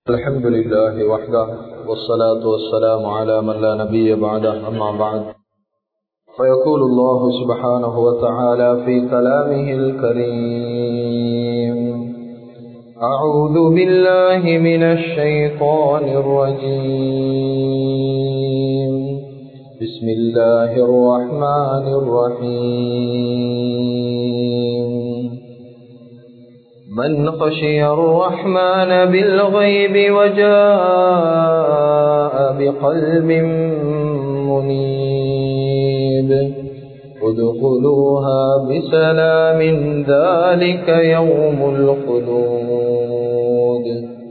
الحمد لله وحده والصلاة والسلام على من لا نبي بعده أما بعد فيقول الله سبحانه وتعالى في كلامه الكريم أعوذ بالله من الشيطان الرجيم بسم الله الرحمن الرحيم من خشي الرحمن بالغيب وجاء بقلب منيب ادخلوها بسلام ذلك يوم الخلود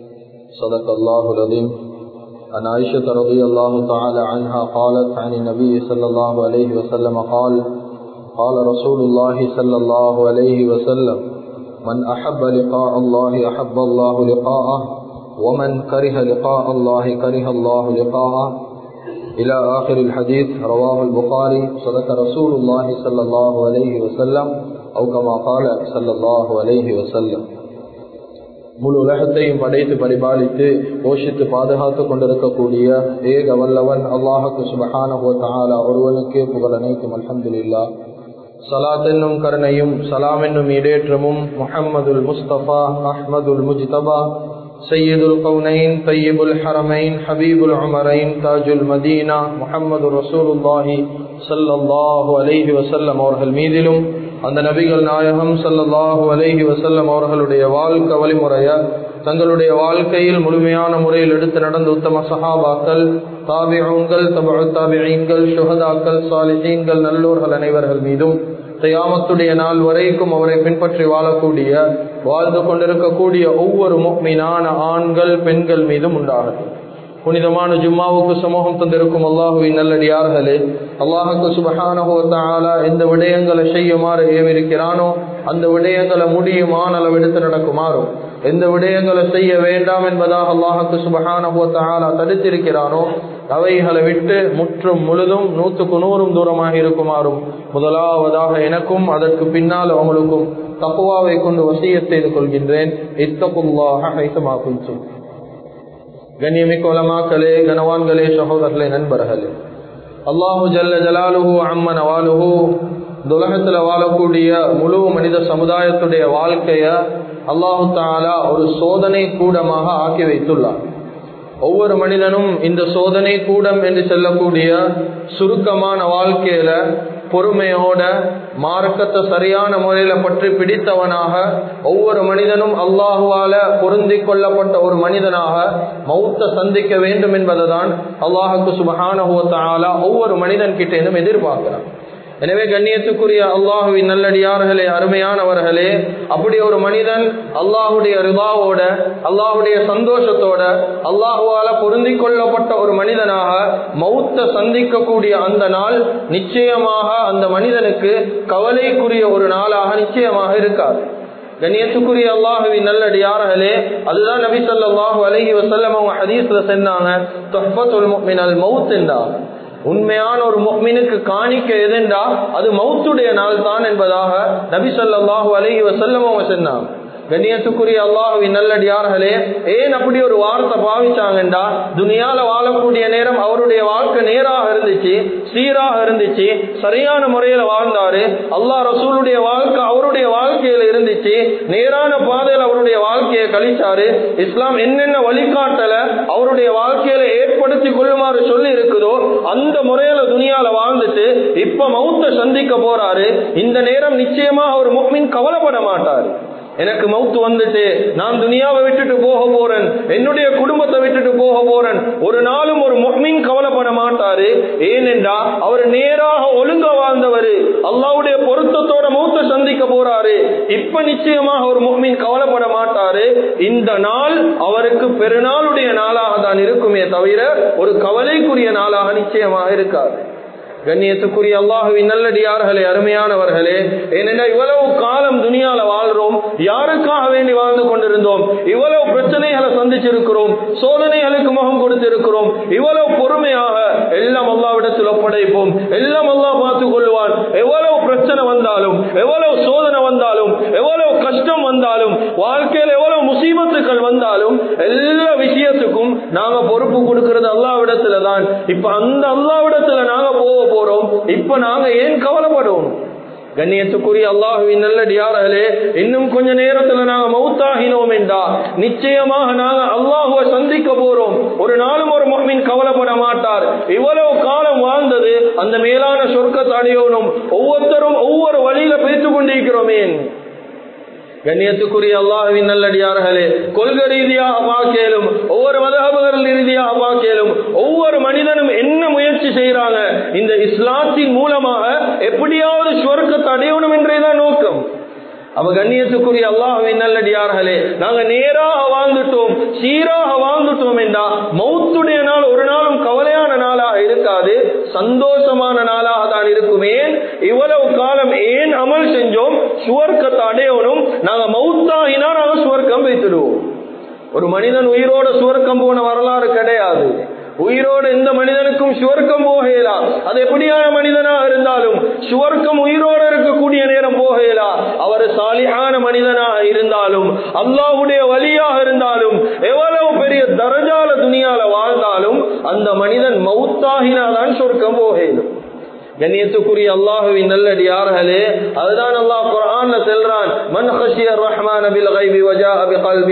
صدق الله العظيم عن عائشة رضي الله تعالى عنها قالت عن النبي صلى الله عليه وسلم قال قال رسول الله صلى الله عليه وسلم من أحب لقاء الله أحب الله لقاءه ومن كره لقاء الله كره الله لقاءه إلى آخر الحديث رواه البخاري صدق رسول الله صلى الله عليه وسلم أو كما قال صلى الله عليه وسلم முழு உலகத்தையும் படைத்து பரிபாலித்து போஷித்து பாதுகாத்து கொண்டிருக்கக்கூடிய ஏக வல்லவன் அல்லாஹுக்கு சுபஹான ஒருவனுக்கே புகழ் அனைத்தும் அலமதுல்லா சலாத் என்னும் கருணையும் சலாம் என்னும் இடேற்றமும் முஹம்மதுல் முஸ்தபா அஹ்மதுல் முஜ்தபா சையீதுல் கவுனைன் தையீபுல் ஹரமைன் ஹபீபுல் உமரைன் தாஜுல் மதீனா முஹம்மது ரசூலுல்லாஹி சல்லல்லாஹு அலைஹி வசல்லம் அவர்கள் மீதிலும் அந்த நபிகள் நாயகம் சல்லல்லாஹு அலைஹி வசல்லம் அவர்களுடைய வாழ்க்கை வழிமுறைய தங்களுடைய வாழ்க்கையில் முழுமையான முறையில் எடுத்து நடந்த உத்தம சஹாபாக்கள் தாபியங்கள் தபு தாபியங்கள் சுகதாக்கள் சாலிஹீன்கள் நல்லூர்கள் அனைவர்கள் மீதும் தயாமத்துடைய நாள் வரைக்கும் அவரை பின்பற்றி வாழக்கூடிய வாழ்ந்து கொண்டிருக்கக்கூடிய ஒவ்வொரு முக்மீனான ஆண்கள் பெண்கள் மீதும் உண்டாகட்டும் புனிதமான ஜும்மாவுக்கு சமூகம் தந்திருக்கும் அல்லாஹுவின் நல்லடியார்களே அல்லாஹுக்கு சுபஹானஹோத்தாலா எந்த விடயங்களை செய்யுமாறு ஏவிருக்கிறானோ அந்த விடயங்களை முடியுமான அளவெடுத்து நடக்குமாறும் எந்த விடயங்களை செய்ய வேண்டாம் என்பதாக அல்லாஹுக்கு சுபஹானஹோத்தாலா தடுத்திருக்கிறானோ அவைகளை விட்டு முற்றும் முழுதும் நூற்றுக்கு நூறும் தூரமாக இருக்குமாறும் முதலாவதாக எனக்கும் அதற்கு பின்னால் அவங்களுக்கும் தப்புவாவை கொண்டு வசிய செய்து கொள்கின்றேன் இத்தகுல்லாக ஹைசமாக்கும் சொல் கண்ணியமிக்க உலமாக்களே கனவான்களே சகோதரர்களே நண்பர்களே அல்லாஹு ஜல்ல ஜலாலுஹு அம்மன் அவாலுஹு துலகத்தில் வாழக்கூடிய முழு மனித சமுதாயத்துடைய வாழ்க்கைய அல்லாஹு தாலா ஒரு சோதனை கூடமாக ஆக்கி வைத்துள்ளார் ஒவ்வொரு மனிதனும் இந்த சோதனை கூடம் என்று சொல்லக்கூடிய சுருக்கமான வாழ்க்கையில பொறுமையோட மார்க்கத்தை சரியான முறையில பற்றி பிடித்தவனாக ஒவ்வொரு மனிதனும் அல்லாஹுவால பொருந்தி கொள்ளப்பட்ட ஒரு மனிதனாக மௌத்த சந்திக்க வேண்டும் என்பதுதான் அல்லாஹுக்கு சுபகான ஒவ்வொரு மனிதன் கிட்டேனும் எதிர்பார்க்கிறான் எனவே கண்ணியத்துக்குரிய அல்லாஹுவின் நல்லடியார்களே அருமையானவர்களே அப்படி ஒரு மனிதன் அல்லாஹுடைய ரிபாவோட அல்லாஹுடைய சந்தோஷத்தோட அல்லாஹுவால பொருந்தி கொள்ளப்பட்ட ஒரு மனிதனாக மௌத்த சந்திக்கக்கூடிய அந்த நாள் நிச்சயமாக அந்த மனிதனுக்கு கவலைக்குரிய ஒரு நாளாக நிச்சயமாக இருக்காது கண்ணியத்துக்குரிய அல்லாஹுவின் நல்லடியார்களே அதுதான் நபி சொல்லாஹு அலஹி வசல்லம் அவங்க ஹதீஸ்ல சொன்னாங்க தொஹ்பத்துல் முக்மினல் மவுத் என்றார் உண்மையான ஒரு முக்மினுக்கு காணிக்க எதென்றா அது மௌத்துடைய நாள் தான் என்பதாக நபி சொல்லாஹு அலஹி வசல்லம் அவங்க சொன்னாங்க கண்ணியத்துக்குரிய அல்லாஹுவின் நல்லடியார்களே ஏன் அப்படி ஒரு வார்த்தை பாவிச்சாங்கண்டா துனியால வாழக்கூடிய நேரம் அவருடைய வாழ்க்கை நேராக இருந்துச்சு சீராக இருந்துச்சு சரியான முறையில வாழ்ந்தாரு அல்லாஹ் ரசூலுடைய வாழ்க்கை அவருடைய வாழ்க்கையில இருந்துச்சு நேரான பாதையில் அவருடைய வாழ்க்கையை கழிச்சாரு இஸ்லாம் என்னென்ன வழிகாட்டல அவருடைய வாழ்க்கையில ஏற்படுத்தி கொள்ளுமாறு சொல்லி இருக்குதோ அந்த முறையில துனியால வாழ்ந்துட்டு இப்ப மௌத்த சந்திக்க போறாரு இந்த நேரம் நிச்சயமா அவர் முக்மின் கவலைப்பட மாட்டாரு எனக்கு மவுத்து வந்துட்டு நான் துனியாவை விட்டுட்டு போக போறேன் என்னுடைய குடும்பத்தை விட்டுட்டு போக போறேன் ஒரு நாளும் ஒரு மொஹ்மின் கவலைப்பட மாட்டாரு ஏனென்றா அவர் நேராக ஒழுங்க வாழ்ந்தவர் அல்லாவுடைய பொருத்தத்தோட மௌத்த சந்திக்க போறாரு இப்ப நிச்சயமாக ஒரு மொஹ்மின் கவலைப்பட மாட்டாரு இந்த நாள் அவருக்கு பெருநாளுடைய நாளாக தான் இருக்குமே தவிர ஒரு கவலைக்குரிய நாளாக நிச்சயமாக இருக்காது கண்ணியத்துக்குரிய அல்லாஹுவின் நல்லடியார்களே அருமையானவர்களே ஏனென்றா இவ்வளவு காலம் துனியால வாழ்றோம் யாருக்காக வேண்டி வாழ்ந்து கொண்டிருந்தோம் இவ்வளவு பிரச்சனைகளை சந்திச்சிருக்கிறோம் சோதனைகளுக்கு முகம் கொடுத்திருக்கிறோம் இவ்வளவு பொறுமையாக எல்லாம் அல்லாவிடத்தில் ஒப்படைப்போம் எல்லாம் அல்லா பார்த்துக் கொள்வான் எவ்வளவு பிரச்சனை வந்தாலும் எவ்வளவு சோதனை வந்தாலும் எவ்வளவு கஷ்டம் வந்தாலும் வாழ்க்கையில் எவ்வளவு முசீபத்துக்கள் வந்தாலும் எல்லா விஷயத்தையும் நாங்க பொறுப்பு கொடுக்கிறது அல்லாவிடத்துல தான் இப்ப அந்த அல்லாவிடத்துல நாங்க போக போறோம் இப்ப நாங்க ஏன் கவலைப்படுவோம் கண்ணியத்துக்குரிய அல்லாஹுவின் நல்லடியார்களே இன்னும் கொஞ்ச நேரத்துல நாங்க மௌத்தாகினோம் என்றா நிச்சயமாக நாங்க அல்லாஹுவை சந்திக்க போறோம் ஒரு நாளும் ஒரு மொஹ்மின் கவலைப்பட மாட்டார் இவ்வளவு காலம் வாழ்ந்தது அந்த மேலான சொர்க்கத்தை அடையணும் ஒவ்வொருத்தரும் ஒவ்வொரு வழியில பேசிக் கொண்டிருக்கிறோமே கண்ணியத்துக்குரிய அல்லாஹுவின் நல்லடியார்களே கொள்கை ரீதியாக பார்க்கலும் ஒவ்வொரு மதகபர்கள் ரீதியாக பார்க்கலும் ஒவ்வொரு மனிதனும் என்ன முயற்சி செய்யறாங்க இந்த இஸ்லாத்தின் மூலமாக எப்படியாவது சுவர்க்கத்தை அடையணும் என்றேதான் நோக்கம் அவ கண்ணியத்துக்குரிய அல்லாஹுவின் நல்லடியார்களே நாங்க நேராக வாழ்ந்துட்டோம் சீராக வாழ்ந்துட்டோம் என்றா மௌத்துடைய நாள் ஒரு நாளும் கவலையான நாளாக இருக்காது சந்தோஷமான நாளாக தான் இருக்குமே இவ்வளவு காலம் ஏன் அமல் செஞ்சோம் சுவர்க்கத்தை அடையணும் நாங்க மௌத்தாகினா நாங்க சுவர்க்கம் வைத்துடுவோம் ஒரு மனிதன் உயிரோட சுவர்க்கம் போன வரலாறு கிடையாது உயிரோடு எந்த மனிதனுக்கும் சுவர்க்கம் போகலாம் அது எப்படியான மனிதனாக இருந்தாலும் சுவர்க்கம் உயிரோடு இருக்கக்கூடிய நேரம் போகலாம் அவர் சாலியான மனிதனாக இருந்தாலும் அல்லாஹுடைய வழியாக இருந்தாலும் எவ்வளவு பெரிய தரஜால துணியால வாழ்ந்தாலும் அந்த மனிதன் மவுத்தாகினாதான் சொர்க்கம் போகலும் கண்ணியத்துக்குரிய அல்லாஹுவின் நல்லடியார்களே அதுதான் அல்லாஹ் குர்ஆன்ல செல்றான் மன் خشي الرحمن بالغيب وجاء بقلب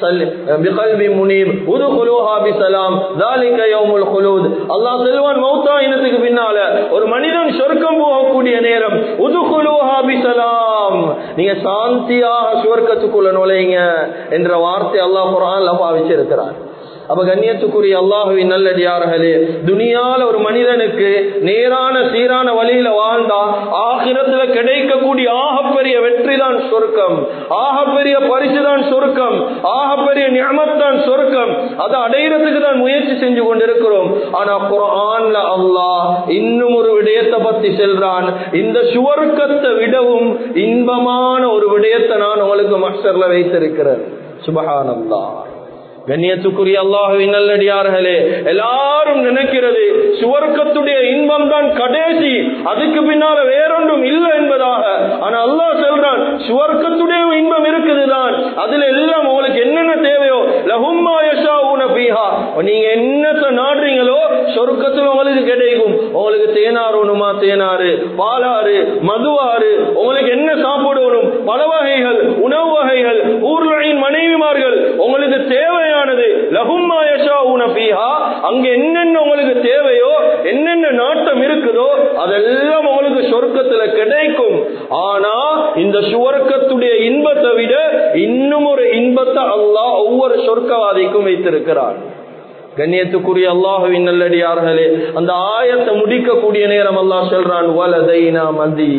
بقلب منيب ادخلوها بسلام ذلك يوم الخلود அல்லாஹ் செல்வான் மௌத்தா இனத்துக்கு பின்னால ஒரு மனிதன் சொர்க்கம் போகக்கூடிய நேரம் உதுகுலுஹா பிசலாம் நீங்க சாந்தியாக சுவர்க்கத்துக்குள்ள நுழைங்க என்ற வார்த்தை அல்லாஹ் குர்ஆன்ல பாவிச்சிருக்கிறார் அப்ப கண்ணியத்துக்குரிய அல்லாஹுவின் நல்லடியார்களே துனியால ஒரு மனிதனுக்கு நேரான சீரான வழியில வாழ்ந்தா ஆகிரத்துல கிடைக்கக்கூடிய ஆகப்பெரிய வெற்றி தான் சொர்க்கம் ஆகப்பெரிய பரிசு தான் சொர்க்கம் ஆகப்பெரிய ஞாபகத்தான் சொர்க்கம் அதை அடையிறதுக்கு தான் முயற்சி செஞ்சு கொண்டிருக்கிறோம் ஆனா குரான்ல அல்லாஹ் இன்னும் ஒரு விடயத்தை பத்தி செல்றான் இந்த சுவர்க்கத்தை விடவும் இன்பமான ஒரு விடயத்தை நான் உங்களுக்கு மஸ்டர்ல வைத்திருக்கிறேன் சுபஹானல்லா கண்ணியத்துக்குரிய அல்லாஹுவின் நல்லடியார்களே எல்லாரும் நினைக்கிறது சுவர்க்கத்துடைய இன்பம் தான் கடைசி அதுக்கு பின்னால வேறொன்றும் இல்லை என்பதாக ஆனா அல்லாஹ் சொல்றான் சுவர்க்கத்துடைய இன்பம் இருக்குதுதான் அதுல எல்லாம் உங்களுக்கு என்னென்ன தேவையோ லஹும்மா யஷா பீஹா நீங்க என்னத்தை நாடுறீங்களோ சொர்க்கத்துல உங்களுக்கு கிடைக்கும் உங்களுக்கு தேனாறு ஒண்ணுமா தேனாறு பாலாறு மதுவாறு உங்களுக்கு என்ன சாப்பிடணும் பல வகைகள் உணவு வகைகள் ஊர்களின் மனைவிமார்கள் உங்களுக்கு தேவையானது லகும்மா யஷா பீஹா அங்க என்னென்ன உங்களுக்கு தேவையோ என்னென்ன நாட்டம் இருக்குதோ அதெல்லாம் உங்களுக்கு சொர்க்கத்துல கிடைக்கும் ஆனா இந்த சுவர்க்கத்துடைய இன்பத்தை விட இன்னும் ஒரு இன்பத்தை அல்லாஹ் ஒவ்வொரு சொர்க்கவாதிக்கும் வைத்திருக்கிறார் கண்ணியத்துக்குரிய அல்லாஹுவின் நல்லடியார்களே அந்த ஆயத்தை முடிக்கக்கூடிய நேரம் அல்லாஹ் சொல்றான் வலதைனா மதி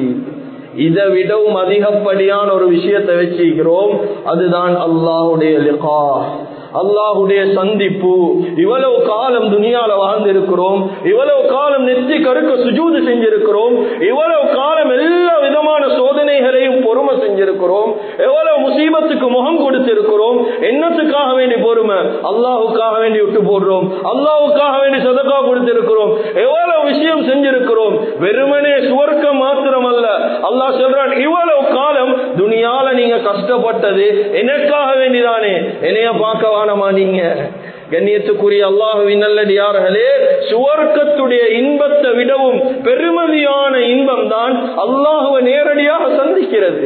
இதை விடவும் அதிகப்படியான ஒரு விஷயத்தை வச்சுக்கிறோம் அதுதான் அல்லாஹுடைய லிகா அல்லாஹுடைய சந்திப்பு இவ்வளவு காலம் துனியால வாழ்ந்திருக்கிறோம் இவ்வளவு காலம் நெத்தி கருக்க சுஜூது செஞ்சிருக்கிறோம் இவ்வளவு காலம் எல்லா விதமான சோதனைகளையும் பொறுமை செஞ்சிருக்கிறோம் எவ்வளவு முசீபத்துக்கு முகம் கொடுத்திருக்கிறோம் என்னத்துக்காக வேண்டி பொறுமை அல்லாஹுக்காக வேண்டி விட்டு போடுறோம் அல்லாஹுக்காக வேண்டி சதக்கா கொடுத்திருக்கிறோம் எவ்வளவு விஷயம் செஞ்சிருக்கிறோம் வெறுமனே சுவர்க்கம் மாத்திரம் அல்ல அல்லாஹ் சொல்றான் இவ்வளவு காலம் துனியால நீங்க கஷ்டப்பட்டது எனக்காக வேண்டிதானே என்னைய பார்க்க வானமா நீங்க கண்ணியத்துக்குரிய அல்லாஹுவின் நல்லடியார்களே சுவர்க்கத்துடைய இன்பத்தை விடவும் பெருமதியான இன்பம் தான் அல்லாஹுவை நேரடியாக சந்திக்கிறது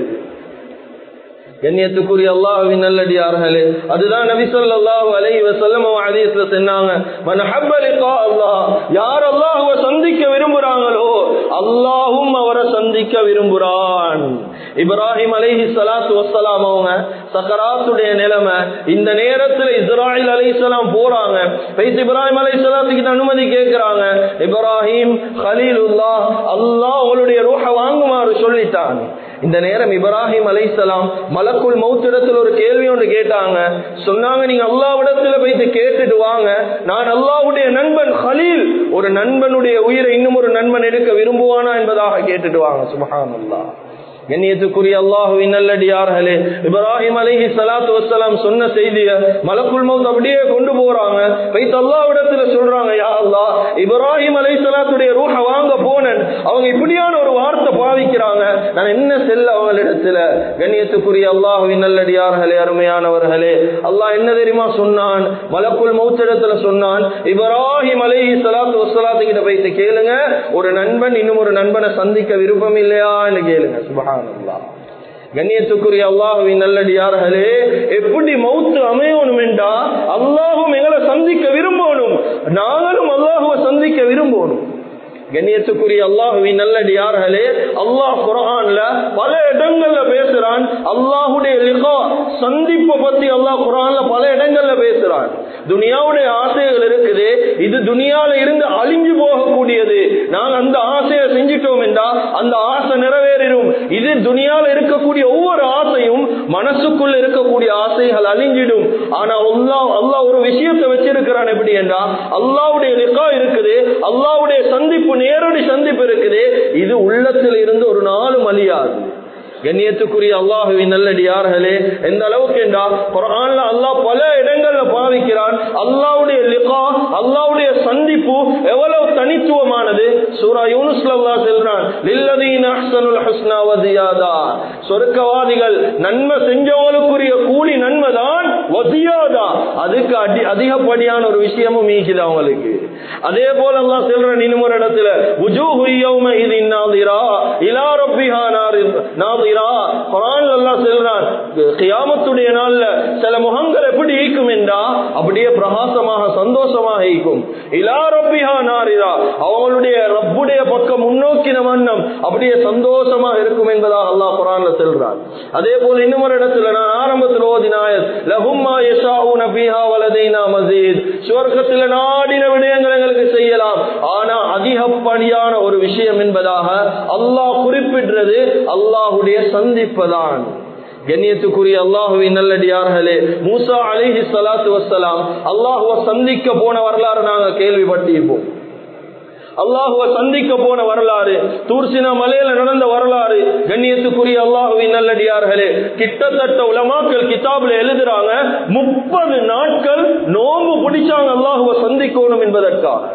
கண்ணியத்துக்குரிய அல்லாஹுவின் நல்லடியார்களே அதுதான் நபி ஸல்லல்லாஹு அலைஹி வஸல்லம் ஹதீஸ்ல சொன்னாங்க மன் ஹப்ப லிகா அல்லாஹ் யார் அல்லாஹ்வை சந்திக்க விரும்புறாங்களோ அல்லாஹ்வும் அவரை சந்திக்க விரும்புறான் இப்ராஹிம் அலைஹி ஸலாத்து வஸ்ஸலாம் அவங்க சக்கராத்துடைய நிலைமை இந்த நேரத்துல இஸ்ராயில் அலைஹிஸ்ஸலாம் போறாங்க பேசி இப்ராஹிம் அலைஹிஸ்ஸலாத்துக்கு அனுமதி கேட்கிறாங்க இப்ராஹிம் கலீலுல்லாஹ் அல்லாஹ் உங்களுடைய ரூஹ வாங்குமாறு சொல்லிட்டான் இந்த நேரம் இப்ராஹிம் அலைசலாம் மலக்குள் மௌத்திடத்தில் ஒரு கேள்வி ஒன்று கேட்டாங்க சொன்னாங்க நீங்க அல்லாவிடத்துல போயிட்டு கேட்டுட்டு வாங்க நான் அல்லாவுடைய நண்பன் ஹலீல் ஒரு நண்பனுடைய உயிரை இன்னும் ஒரு நண்பன் எடுக்க விரும்புவானா என்பதாக கேட்டுட்டு வாங்க சுபஹான் அல்லா கண்ணியத்துக்குரிய அல்லாஹுவின் நல்லடியார்களே இப்ராஹிம் அலைஹி ஸலாத்து வஸ்ஸலாம் சொன்ன செய்திய மலக்குல் மௌத் அப்படியே கொண்டு போறாங்க வைத்து அல்லாஹ்விடத்துல சொல்றாங்க யா அல்லாஹ் இப்ராஹிம் அலைஹி ஸலாத்துடைய ரூஹ வாங்க போனேன் அவங்க இப்படியான ஒரு வார்த்தை பாவிக்கிறாங்க நான் என்ன செல்ல அவங்களிடத்துல கண்ணியத்துக்குரிய அல்லாஹுவின் நல்லடியார்களே அருமையானவர்களே அல்லாஹ் என்ன தெரியுமா சொன்னான் மலக்குல் மௌத்திடத்துல சொன்னான் இப்ராஹிம் அலைஹி ஸலாத்து வஸ்ஸலாத்து கிட்ட போயிட்டு கேளுங்க ஒரு நண்பன் இன்னும் ஒரு நண்பனை சந்திக்க விருப்பம் இல்லையான்னு கேளுங்க சுபஹானல்லாஹ் கண்ணியத்துக்குரிய அல்லாஹுவின் நல்லடியார்களே எப்படி மௌத்து அமையணும் என்றா அல்லாஹும் எங்களை சந்திக்க விரும்பணும் நாங்களும் அல்லாஹுவை சந்திக்க விரும்பணும் கண்ணியத்துக்குரிய அல்லாஹுவின் நல்லடியார்களே அல்லாஹ் குரான்ல பல இடங்கள்ல பேசுறான் அல்லாஹுடைய லிகா சந்திப்பை பத்தி அல்லாஹ் குரான்ல பல இடங்கள்ல பேசுறான் துனியாவுடைய ஆசைகள் இருக்குது இது துனியால இருந்து அழிஞ்சு போகக்கூடியது நாங்க அந்த ஆசையை செஞ்சிட்டோம் என்றா அந்த ஆசை நிறைவேறிடும் இது துனியால இருக்கக்கூடிய ஒவ்வொரு ஆசையும் மனசுக்குள்ள இருக்கக்கூடிய ஆசைகள் அழிஞ்சிடும் ஆனா அல்லாஹ் அல்லாஹ் ஒரு விஷயத்தை வச்சிருக்கிறான் எப்படி என்றா அல்லாவுடைய லிகா இருக்குது அல்லாவுடைய சந்திப்பு நேரடி சந்திப்பு இருக்குது இது உள்ளத்தில் இருந்து ஒரு நாளும் அழியாது கண்ணியத்துக்குரிய அல்லாஹுவின் நல்லடியார்களே எந்த அளவுக்கு என்றா குரான்ல அல்லாஹ் பல இடங்கள்ல பாவிக்கிறான் அல்லாவுடைய லிகா அல்லாவுடைய சந்திப்பு எவ்வளவு தனித்துவமானது சூரா யூனுஸ்ல அல்லாஹ் சொல்றான் லில்லதீன அஹ்சனுல் ஹுஸ்னா வ ஜியாதா சொர்க்கவாதிகள் நன்மை செஞ்சவங்களுக்குரிய கூலி நன்மைதான் வசியாதா அதுக்கு அடி அதிகப்படியான ஒரு விஷயமும் மீக்குது அவங்களுக்கு அதே போல அல்லாஹ் சொல்றான் இன்னும் ஒரு இடத்துல உஜூஹு யௌம இதின் நாதிரா இலா ரப்பிஹா நாதிரா குர்ஆன்ல அல்லாஹ் சொல்றான் கியாமத்துடைய நாள்ல சில முகங்கள் எப்படி ஈக்கும் என்றா அப்படியே பிரகாசமாக சந்தோஷமாக ஈக்கும் இலா ரப்பிஹா நாரிரா அவங்களுடைய ரப்புடைய பக்கம் முன்னோக்கின வண்ணம் அப்படியே சந்தோஷமாக இருக்கும் என்பதாக அல்லாஹ் குர்ஆன்ல சொல்றான் அதே போல இன்னும் ஒரு இடத்துல நான் ஆரம்பத்தில் ஓதினாயத் லஹும் மா யஷாஊன ஃபீஹா வலதைனா மஸீத் சுவர்க்கத்தில் நாடின விடயங்கள் எங்களுக்கு செய்யலாம் ஆனா அதிகப்படியான ஒரு விஷயம் என்பதாக அல்லாஹ் குறிப்பிடுறது அல்லாஹுடைய சந்திப்பதான் கண்ணியத்துக்குரிய அல்லாஹுவின் நல்லடியார்களே மூசா அலிஹி சலாத்து வசலாம் அல்லாஹுவ சந்திக்க போன வரலாறு நாங்க கேள்விப்பட்டிருப்போம் அல்லாஹுவ சந்திக்க போன வரலாறு தூர்சினா மலையில நடந்த வரலாறு கண்ணியத்துக்குரிய அல்லாஹுவின் நல்லடியார்களே கிட்டத்தட்ட உலமாக்கள் கிதாபுல எழுதுறாங்க முப்பது நாட்கள் நோம்பு பிடிச்சாங்க அல்லாஹுவ சந்திக்கணும் என்பதற்காக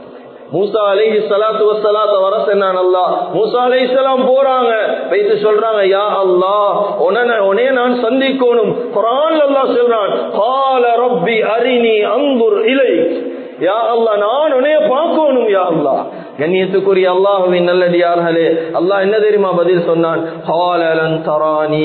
மூசா அலைஹி சலாத்து வசலாத்த வர சொன்னான் அல்லா மூசா அலை சலாம் போறாங்க வைத்து சொல்றாங்க யா அல்லா உன உனே நான் சந்திக்கணும் குரான் அல்லா சொல்றான் கால ரப்பி அரினி அங்குர் இலை யா அல்லா நான் உனைய பார்க்கணும் யா அல்லா கண்ணியத்துக்குரிய அல்லாஹுவின் நல்லடியார்களே அல்லாஹ் என்ன தெரியுமா பதில் சொன்னான் ஹாலலன் தரானி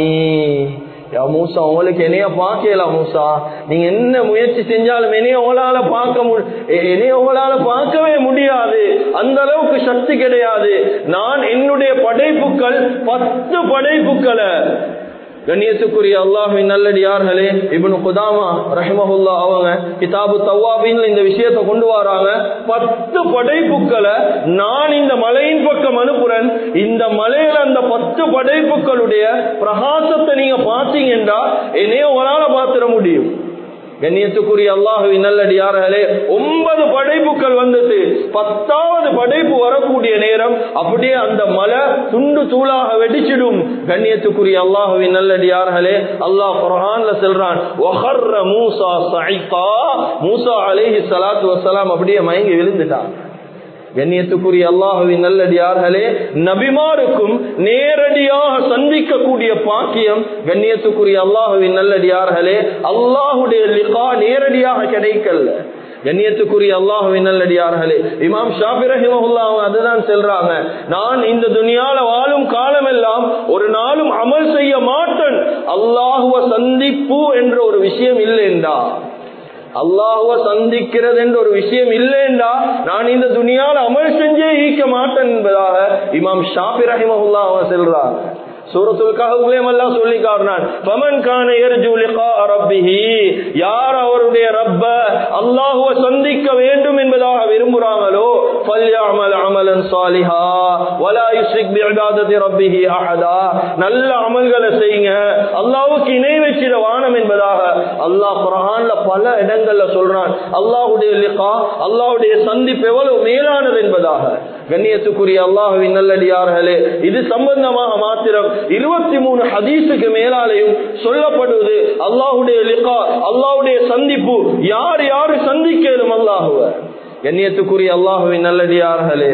யா மூசா உங்களுக்கு என்னைய பார்க்கலாம் மூசா நீங்க என்ன முயற்சி செஞ்சாலும் என்னைய உங்களால பார்க்க என்னைய உங்களால பார்க்கவே முடியாது அந்த அளவுக்கு சக்தி கிடையாது நான் என்னுடைய படைப்புகள் பத்து படைப்புக்களை கண்ணியத்துக்குரிய அல்லாஹின் நல்லடியார்களே இவனு குதாமா ரஹிமஹுல்லா அவங்க கிதாபு தவாபின் இந்த விஷயத்தை கொண்டு வராங்க பத்து படைப்புக்களை நான் இந்த மலையின் பக்கம் அனுப்புறேன் இந்த மலையில அந்த பத்து படைப்புகளுடைய பிரகாசத்தை நீங்க பார்த்தீங்கன்னா என்னைய உங்களால பார்த்துட முடியும் கண்ணியத்துக்குரிய அல்லாஹுவின் நல்லடியார்களே ஒன்பது படைப்புகள் வந்துட்டு பத்தாவது படைப்பு வரக்கூடிய நேரம் அப்படியே அந்த மலை துண்டு தூளாக வெடிச்சிடும் கண்ணியத்துக்குரிய அல்லாஹுவின் நல்லடியார்களே அல்லாஹ் குர்ஆன்ல சொல்றான் வஹர்ர மூசா சைகா மூசா அலைஹி ஸலாத்து வஸலாம் அப்படியே மயங்கி விழுந்துட்டான் கண்ணியத்துக்குரிய அல்லாஹுவின் நல்லடியார்களே நபிமாருக்கும் நேரடியாக சந்திக்கக்கூடிய பாக்கியம் கண்ணியத்துக்குரிய அல்லாஹுவின் நல்லடியார்களே அல்லாஹுடைய லிகா நேரடியாக கிடைக்கல கண்ணியத்துக்குரிய அல்லாஹுவின் நல்லடியார்களே இமாம் ஷாபி ரஹிமஹுல்லா அவங்க அதுதான் செல்றாங்க நான் இந்த துனியால வாழும் காலமெல்லாம் ஒரு நாளும் அமல் செய்ய மாட்டேன் அல்லாஹுவ சந்திப்பு என்ற ஒரு விஷயம் இல்லைண்டா அல்லாஹுவ சந்திக்கிறது என்ற ஒரு விஷயம் இல்லைண்டா நான் இந்த துணியால் அமல் செஞ்சே ஈக்க மாட்டேன் என்பதாக இமாம் ஷாபி ரஹிமஹுல்லா அவன் செல்றாங்க சூரத்துல் கஹஃப்லயும் அல்லாஹ் சொல்லி காட்டினான் ஃபமன் கான யர்ஜு லிகா ரப்பிஹி யார் அவருடைய ரப்ப அல்லாஹ்வை சந்திக்க வேண்டும் என்பதாக விரும்புறாங்களோ فليعمل عملا صالحا ولا يشرك بعبادة ربه أحدا நல்ல அமல்களை செய்யுங்க அல்லாஹ்வுக்கு இணை வச்சிட வானம் என்பதாக அல்லாஹ் குர்ஆன்ல பல இடங்கள்ல சொல்றான் அல்லாஹ்வுடைய லிகா அல்லாஹ்வுடைய சந்திப்பு எவ்வளவு மேலானது என்பதாக கண்ணியத்துக்குரிய அல்லாஹுவின் நல்லடியார்களே இது சம்பந்தமாக மாத்திரம் இருபத்தி மூணு ஹதீஸுக்கு மேலாலையும் சொல்லப்படுவது அல்லாஹுடைய லிகா அல்லாஹுடைய சந்திப்பு யார் யாரு சந்திக்கலும் அல்லாஹுவ கண்ணியத்துக்குரிய அல்லாஹுவின் நல்லடியார்களே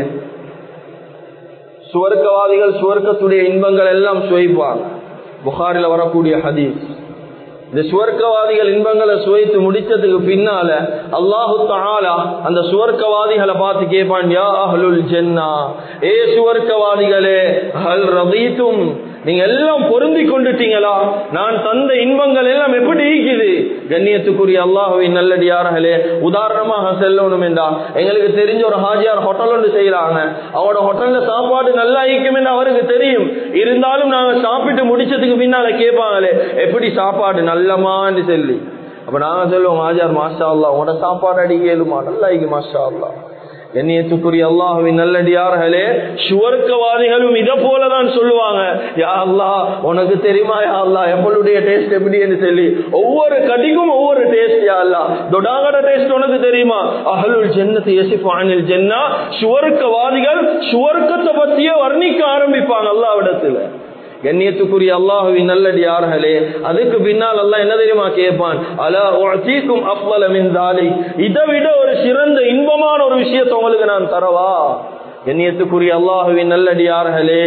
சுவர்க்கவாதிகள் சுவர்க்கத்துடைய இன்பங்கள் எல்லாம் சுவைப்பாங்க புகாரில வரக்கூடிய ஹதீஸ் இந்த சுவர்க்கவாதிகள் இன்பங்களை சுவைத்து முடிச்சதுக்கு பின்னால அல்லாஹு தாலா அந்த சுவர்க்கவாதிகளை பார்த்து கேட்பான் யா அஹ்லுல் ஜென்னா ஏ சுவர்க்கவாதிகளே ஹல் ரதீத்தும் நீங்க எல்லாம் பொருந்தி கொண்டுட்டீங்களா நான் தந்த இன்பங்கள் எல்லாம் எப்படி ஈக்குது கண்ணியத்துக்குரிய அல்லாஹுவின் நல்லடியார்களே உதாரணமாக செல்லணும் என்றா எங்களுக்கு தெரிஞ்ச ஒரு ஹாஜியார் ஹோட்டல் ஒன்று செய்யறாங்க அவரோட ஹோட்டல்ல சாப்பாடு நல்லா ஈக்கும் என்று அவருக்கு தெரியும் இருந்தாலும் நாங்க சாப்பிட்டு முடிச்சதுக்கு பின்னால கேட்பாங்களே எப்படி சாப்பாடு நல்லமான்னு சொல்லி அப்ப நாங்க சொல்லுவோம் ஹாஜியார் மாஷா அல்லா உங்களோட சாப்பாடு அடிக்கலுமா நல்லா ஈக்கு மாஷா அல்லா கண்ணியத்துக்குரிய அல்லாஹுவின் நல்லடியார்களே சுவர்க்கவாதிகளும் இதை போலதான் சொல்லுவாங்க யா அல்லா உனக்கு தெரியுமா யா அல்லா எவ்வளுடைய டேஸ்ட் எப்படி என்று சொல்லி ஒவ்வொரு கடிக்கும் ஒவ்வொரு டேஸ்ட் யா அல்லா தொடாகட டேஸ்ட் உனக்கு தெரியுமா அகலுல் ஜென்னத்து எசிஃபானில் ஜென்னா சுவர்க்கவாதிகள் சுவர்க்கத்தை பத்தியே வர்ணிக்க ஆரம்பிப்பாங்க அல்லாவிடத்துல கண்ணியத்துக்குரிய அல்லாஹுவின் நல்லடியார்களே அதுக்கு பின்னால் அல்லாஹ் என்ன தெரியுமா கேட்பான் அலா உஅதீக்கும் அஃவல மின் தாலிக் இதை விட ஒரு சிறந்த இன்பமான ஒரு விஷயத்தை உங்களுக்கு நான் தரவா கண்ணியத்துக்குரிய அல்லாஹுவின் நல்லடியார்களே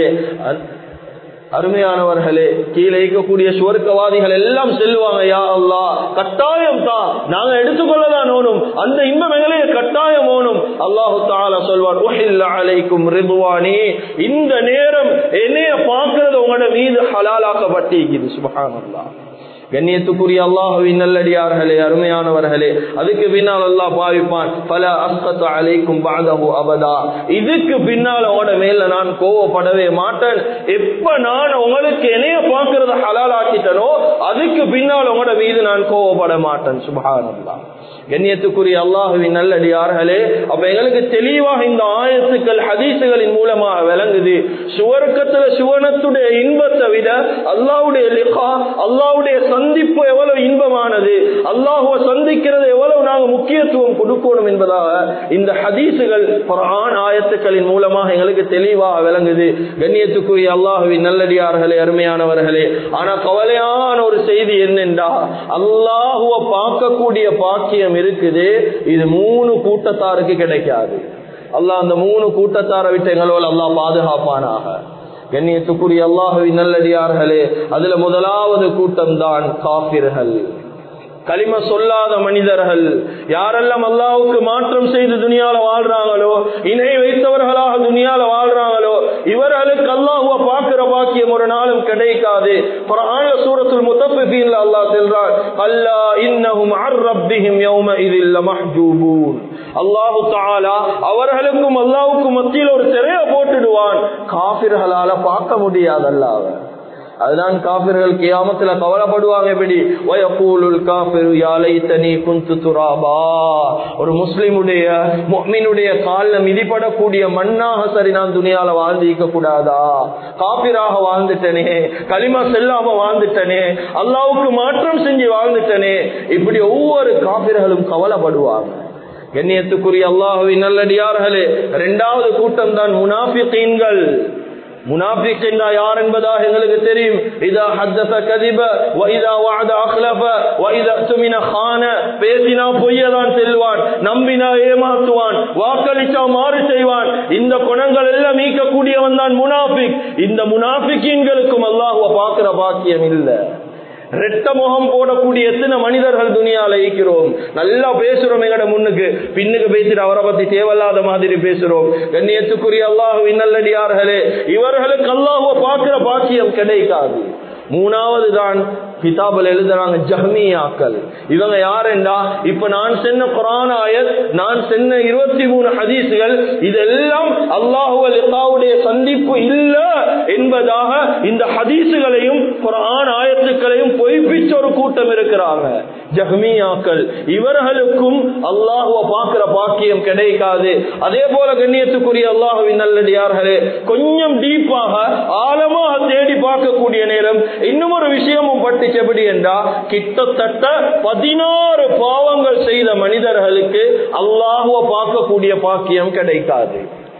அருமையானவர்களே கீழே இருக்கக்கூடிய சுவர்க்கவாதிகள் எல்லாம் செல்வாங்க யா அல்லா கட்டாயம் தான் நாங்க எடுத்துக்கொள்ளதான் ஓனும் அந்த இன்பம் எங்களே கட்டாயம் ஓனும் அல்லாஹு தாலா சொல்வார் உஹில்ல அலைக்கும் ரிதுவானி இந்த நேரம் என்னைய பார்க்கறது உங்களோட மீது ஹலாலாக்கப்பட்டிருக்குது சுபஹானல்லாஹ் கண்ணியத்துக்குரிய அல்லாஹுவின் நல்லடியார்களே அருமையானவர்களே அதுக்கு பின்னால் அல்லாஹ் பாவிப்பான் பல அஸ்கத்து அலைக்கும் பாதகு அபதா இதுக்கு பின்னால் உங்களோட மேல நான் கோவப்படவே மாட்டேன் எப்ப நான் உங்களுக்கு என்னைய பார்க்கறத ஹலால் ஆக்கிட்டனோ அதுக்கு பின்னால் உங்களோட மீது நான் கோவப்பட மாட்டேன் சுபஹானல்லா கண்ணியத்துக்குரிய அல்லாஹுவின் நல்லடியார்களே அப்ப எங்களுக்கு தெளிவாக இந்த ஆயத்துக்கள் ஹதீசுகளின் மூலமாக விளங்குது சுவர்க்கத்துல சுவனத்துடைய இன்பத்தை விட அல்லாவுடைய லிகா அல்லாவுடைய சந்திப்பு எவ்வளவு இன்பமானது அல்லாஹுவ சந்திக்கிறது எவ்வளவு நாங்க முக்கியத்துவம் கொடுக்கணும் என்பதாக இந்த ஹதீசுகள் குரான் ஆயத்துக்களின் மூலமாக எங்களுக்கு தெளிவாக விளங்குது கண்ணியத்துக்குரிய அல்லாஹுவின் நல்லடியார்களே அருமையானவர்களே ஆனா கவலையான ஒரு செய்தி என்னென்றா அல்லாஹுவ பார்க்கக்கூடிய பாக்கியம் இருக்குது இது மூணு கூட்டத்தாருக்கு கிடைக்காது அல்லாஹ் அந்த மூணு கூட்டத்தாரை விட்டு எங்களோட அல்லாஹ் பாதுகாப்பானாக கண்ணியத்துக்குரிய அல்லாஹுவின் நல்லடியார்களே அதுல முதலாவது கூட்டம் தான் காபிர்கள் களிம சொல்லாத மனிதர்கள் யாரெல்லாம் அல்லாவுக்கு மாற்றம் செய்து துணியால வாழ்றாங்களோ இணை வைத்தவர்களாக துணியால வாழ்றாங்களோ இவர்களுக்கு அல்லாஹுவ பார்க்கிற பாக்கியம் ஒரு நாளும் கிடைக்காது குர்ஆன்ல சூரத்துல் முத்தஃபிஃபீன்ல அல்லாஹ் சொல்றான் அல்லா இன்னஹும் அர் ரப்பிஹிம் யௌம இதில் லமஹ்ஜூபூன் அல்லாஹு தஆலா அவர்களுக்கும் அல்லாஹ்வுக்கும் மத்தியில் ஒரு திரைய போட்டுடுவான் காபிர்களால பார்க்க முடியாது அல்லாஹ் அதுதான் காபிர்கள் கியாமத்துல கவலைப்படுவாங்க எப்படி வயகூலுல் காபிரு யாலைத்தனி குந்து துராபா ஒரு முஸ்லிமுடைய முஃமினுடைய கால்ல மிதிப்படக்கூடிய மண்ணாக சரி நான் துணியால வாழ்ந்திருக்க கூடாதா காபிராக வாழ்ந்துட்டனே களிமா செல்லாம வாழ்ந்துட்டனே அல்லாவுக்கு மாற்றம் செஞ்சு வாழ்ந்துட்டனே இப்படி ஒவ்வொரு காபிர்களும் கவலைப்படுவாங்க கண்ணியத்துக்குரிய அல்லாஹுவின் நல்லடியார்களே இரண்டாவது கூட்டம் தான் முனாஃபிகீன்கள் முனாஃபிக் என்றா யார் என்பதாக எங்களுக்கு தெரியும் இதா ஹத்தஸ கதிப வ இதா வஅத அக்லஃப வ இதா துமின கான பேசினா பொய்யதான் செல்வான் நம்பினா ஏமாத்துவான் வாக்களிச்சா மாறு செய்வான் இந்த குணங்கள் எல்லாம் நீக்கக்கூடியவன் தான் முனாஃபிக் இந்த முனாஃபிக்கீன்களுக்கும் அல்லாஹ்வை பார்க்கிற பாக்கியம் இல்லை ரெட்ட முகம் போடக்கூடிய எத்தனை மனிதர்கள் துணியால ஈக்கிறோம் நல்லா பேசுறோம் எங்கட முன்னுக்கு பின்னுக்கு பேசிட்டு அவரை பத்தி தேவையில்லாத மாதிரி பேசுறோம் கண்ணியத்துக்குரிய அல்லாஹுவின் நல்லடியார்களே இவர்களுக்கு அல்லாஹுவ பார்க்கிற பாக்கியம் கிடைக்காது மூணாவது தான் கிதாபில் எழுதுறாங்க ஜஹ்மியாக்கள் இவங்க யாருண்டா இப்ப நான் சென்ன குரான் ஆயத் நான் சென்ன இருபத்தி மூணு ஹதீசுகள் இதெல்லாம் அல்லாஹுவல் இல்லாவுடைய சந்திப்பு இல்ல என்பதாக இந்த ஹதீசுகளையும் குரான் ஆயத்துக்களையும் பொய்ப்பிச்ச ஒரு கூட்டம் இருக்கிறாங்க ஜஹ்மியாக்கள் இவர்களுக்கும் அல்லாஹுவ பார்க்கிற பாக்கியம் கிடைக்காது அதே போல கண்ணியத்துக்குரிய அல்லாஹுவின் நல்லடியார்களே கொஞ்சம் டீப்பாக ஆழமாக தேடி பார்க்கக்கூடிய நேரம் இன்னும் ஒரு விஷயமும் பட்டுச்சு எப்படி என்றா கிட்டத்தட்ட பதினாறு பாவங்கள் செய்த மனிதர்களுக்கு அல்லாஹுவ பார்க்கக்கூடிய பாக்கியம் கிடைக்காது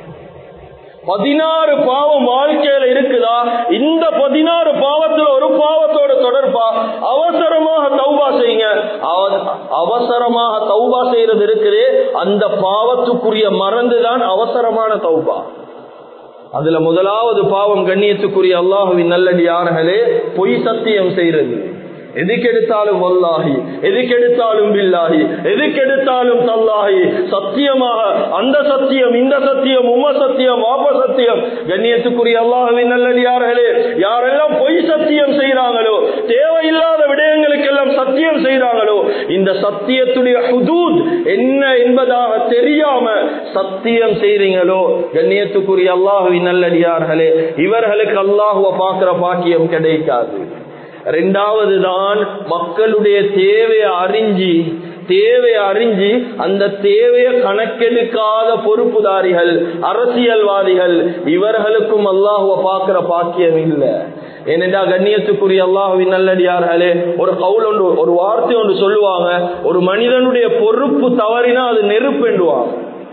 பதினாறு பாவம் வாழ்க்கையில இருக்குதா இந்த பதினாறு பாவத்துல ஒரு பாவத்தோட தொடர்பா அவசரமாக தௌபா செய்யுங்க அவசரமாக தௌபா செய்யறது இருக்குது அந்த பாவத்துக்குரிய மறந்துதான் அவசரமான தௌபா அதுல முதலாவது பாவம் கண்ணியத்துக்குரிய அல்லாஹுவின் நல்லடியார்களே பொய் சத்தியம் செய்யறது எதுக்கெடுத்தாலும் வல்லாஹி எதுக்கெடுத்தாலும் பில்லாஹி எதுக்கெடுத்தாலும் தல்லாஹி சத்தியமாக அந்த சத்தியம் இந்த சத்தியம் உம சத்தியம் வாப சத்தியம் கண்ணியத்துக்குரிய அல்லாஹுவின் நல்லடியார்களே யாரெல்லாம் பொய் சத்தியம் செய்யறாங்களோ தேவையில்லாத விடயங்களுக்கெல்லாம் சத்தியம் செய்யறாங்களோ இந்த சத்தியத்துடைய ஹுதூத் என்ன என்பதாக தெரியாம சத்தியம் செய்றீங்களோ கண்ணியத்துக்குரிய அல்லாஹுவின் நல்லடியார்களே இவர்களுக்கு அல்லாஹுவ பார்க்கிற பாக்கியம் கிடைக்காது ரெண்டாவது தான் மக்களுடைய தேவையை அறிஞ்சி தேவையை அறிஞ்சி அந்த தேவையை கணக்கெடுக்காத பொறுப்புதாரிகள் அரசியல்வாதிகள் இவர்களுக்கும் அல்லாஹுவ பார்க்கிற பாக்கியம் இல்லை ஏனென்றா கண்ணியத்துக்குரிய அல்லாஹுவின் நல்லடியார்களே ஒரு கவுல் ஒன்று ஒரு வார்த்தை ஒன்று சொல்லுவாங்க ஒரு மனிதனுடைய பொறுப்பு தவறினா அது நெருப்பெண்டுவாங்க